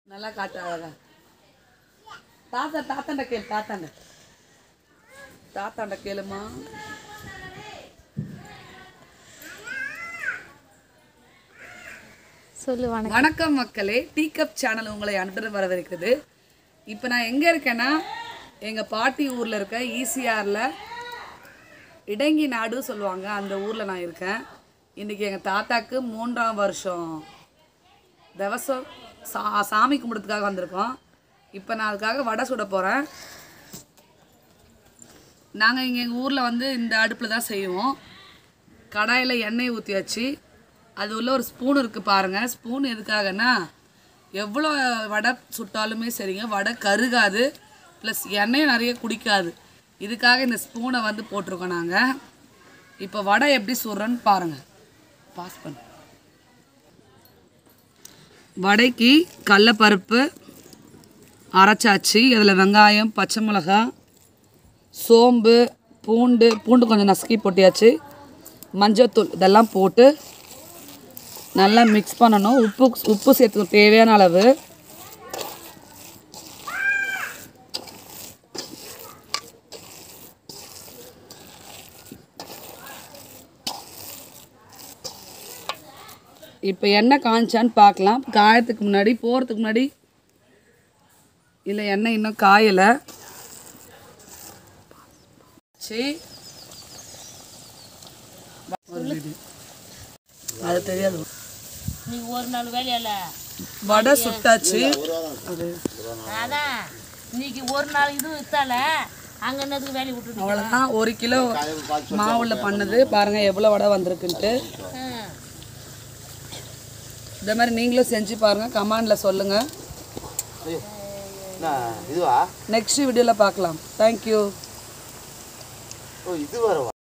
நல்லா காட்டு அழகா தாத்தா தாத்தாண்ட கேளு தாத்தாண்ட தாத்தாண்ட கேளுமா சொல்லு வணக்கம் வணக்கம் மக்களே டீ கப் சேனல் உங்களை அன்புடன் வரவேற்கிறது இப்போ நான் எங்கே இருக்கேன்னா எங்கள் பாட்டி ஊரில் இருக்க ஈசிஆரில் இடங்கி நாடு சொல்லுவாங்க அந்த ஊரில் நான் இருக்கேன் இன்றைக்கி எங்கள் தாத்தாக்கு மூன்றாம் வருஷம் திவசம் சா சாமி கும்பிட்றதுக்காக வந்திருக்கோம் இப்போ நான் அதுக்காக வடை சுட போகிறேன் நாங்கள் இங்கே எங்கள் ஊரில் வந்து இந்த அடுப்பில் தான் செய்வோம் கடாயில் எண்ணெய் ஊற்றியாச்சு அது உள்ள ஒரு ஸ்பூன் இருக்குது பாருங்கள் ஸ்பூன் எதுக்காகன்னா எவ்வளோ வடை சுட்டாலுமே சரிங்க வடை கருகாது ப்ளஸ் எண்ணெயும் நிறைய குடிக்காது இதுக்காக இந்த ஸ்பூனை வந்து போட்டிருக்கோம் நாங்கள் இப்போ வடை எப்படி சுடுறோன்னு பாருங்கள் பாஸ் பண்ணு வடைக்கு கடலப்பருப்பு அரைச்சாச்சு அதில் வெங்காயம் பச்சை மிளகாய் சோம்பு பூண்டு பூண்டு கொஞ்சம் நசுக்கி போட்டியாச்சு மஞ்சத்தூள் இதெல்லாம் போட்டு நல்லா மிக்ஸ் பண்ணணும் உப்பு உப்பு சேர்த்துக்கணும் தேவையான அளவு இப்போ எண்ணெய் காய்ச்சான்னு பார்க்கலாம் காயத்துக்கு முன்னாடி போகிறதுக்கு முன்னாடி இல்லை எண்ணெய் இன்னும் காயலை சரி அது தெரியாது நீ ஒரு நாள் வேலையில வடை சுட்டாச்சு அது அதான் இன்னைக்கு ஒரு நாள் இது வித்தால அங்க என்னதுக்கு வேலையை விட்டுட்டு அவ்வளோதான் ஒரு கிலோ மாவுல பண்ணது பாருங்க எவ்வளோ வடை வந்திருக்குன்ட்டு ம். இந்த மாதிரி நீங்களும் செஞ்சு பாருங்க கமெண்ட்ல சொல்லுங்க என்ன இதுவா நெக்ஸ்ட் வீடியோவில் பார்க்கலாம் தேங்க்யூ ஓ இது வரவா